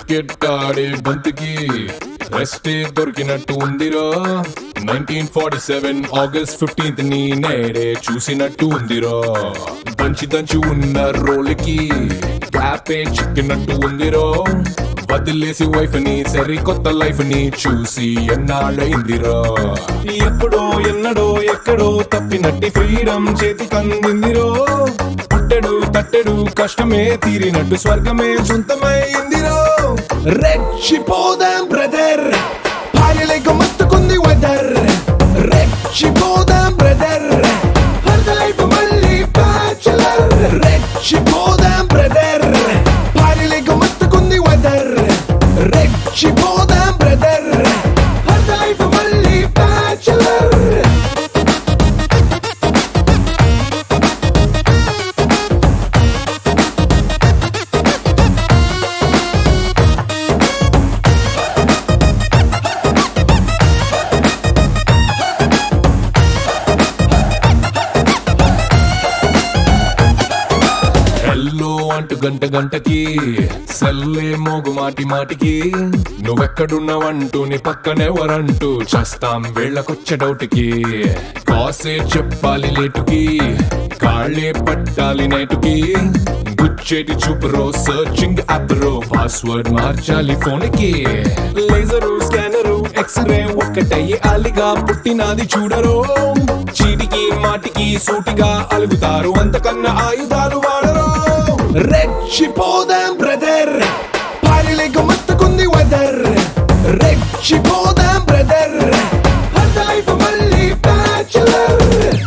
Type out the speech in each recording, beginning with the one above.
cricket ఆడే బంతికి రెస్టే దొరికినట్టు ఉందిరా nineteen forty seven August fifteenth ని నేడే చూసినట్టు ఉందిరా దంచి దంచి ఉన్న రోలికి క్యాపే చిక్కినట్టు ఉందిరో వదిలేసి వైఫ్ ని సరికొత్త లైఫ్ ని చూసి ఎన్నాళ్ళైందిరా ఎప్పుడో ఎన్నడో ఎక్కడో తప్పినట్టి ఫ్రీడమ్ చేతి కందిందిరో పుట్టెడు తట్టెడు కష్టమే తీరినట్టు స్వర్గమే సొంతమైందిరో రెచ్చిపోదాం బ్రదర్ భార్యలేక మస్తుకుంది వెదర్ రెచ్చిపోదాం బ్రదర్ హర్ద లైఫ్ మళ్ళీ బ్యాచులర్ రెచ్చిపోదాం బ్రదర్ భార్యలేక మస్తుకుంది వెదర్ రెచ్చిపోదాం బ్రదర్ హర్ద లైఫ్ మళ్ళీ బ్యాచులర్ హెల్లో అంటూ గంట గంటకి సెల్లే మోగు మాటి మాటికి నువ్వెక్కడున్నావంటూ నీ పక్కనెవరంటూ చేస్తాం వేళ్ళకొచ్చే డౌట్కి కాసే చెప్పాలి లేటుకి కాళ్ళే పట్టాలి నేటుకి గుచ్చేటి చూపురో సర్చింగ్ యాప్ రో పాస్వర్డ్ మార్చాలి ఫోన్ కి లేజరు స్కానరు ఎక్స్రే ఒక్కటయ్యి అలిగా పుట్టినది చూడరో చీటికి మాటికి సూటిగా అలుగుతారు అంతకన్నా ఆయుధాలు వాడరు రెచ్చిపోదాం బ్రదర్ పాలిలేక మస్తుకుంది వెదర్ రెచ్చిపోదాం బ్రదర్ హర్ద లైఫ్ మళ్ళీ బ్యాచులర్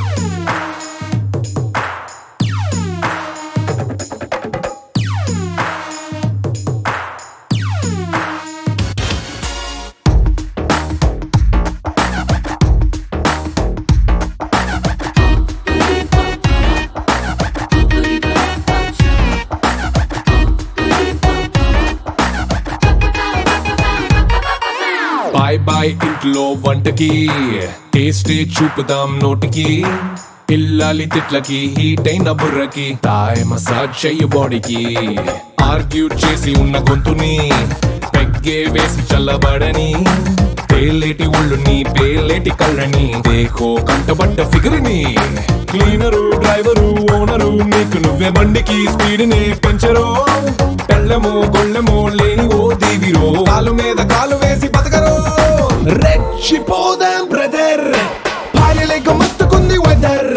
బాయ్ బాయ్ ఇంట్లో వంటకి టేస్టే చూపుదాం నోటికి పిల్లాలి తిట్లకి హీట్ అయిన బుర్రకి తాయ్ మసాజ్ చెయ్యి బాడీకి ఆర్గ్యూ చేసి ఉన్న గొంతుని పెగ్గే వేసి చల్లబడని పేలేటి ఒళ్ళుని పేలేటి కళ్ళని దేకో కంటబడ్డ ఫిగర్ని క్లీనరు డ్రైవరు ఓనరు నీకు నువ్వే బండికి స్పీడ్ ని పెంచరు పెళ్ళము గొళ్ళెము లేని ఓ దీవిరో కాలు మీద కాలు వేసి బతకరు రెచ్చిపోదాం బ్రదర్ భార్యలేక మస్తుకుంది వెదర్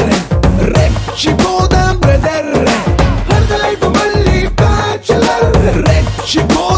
రెచ్చిపోదాం బ్రదర్ హర్ద లైఫ్ మళ్ళీ బ్యాచులర్ రెచ్చిపో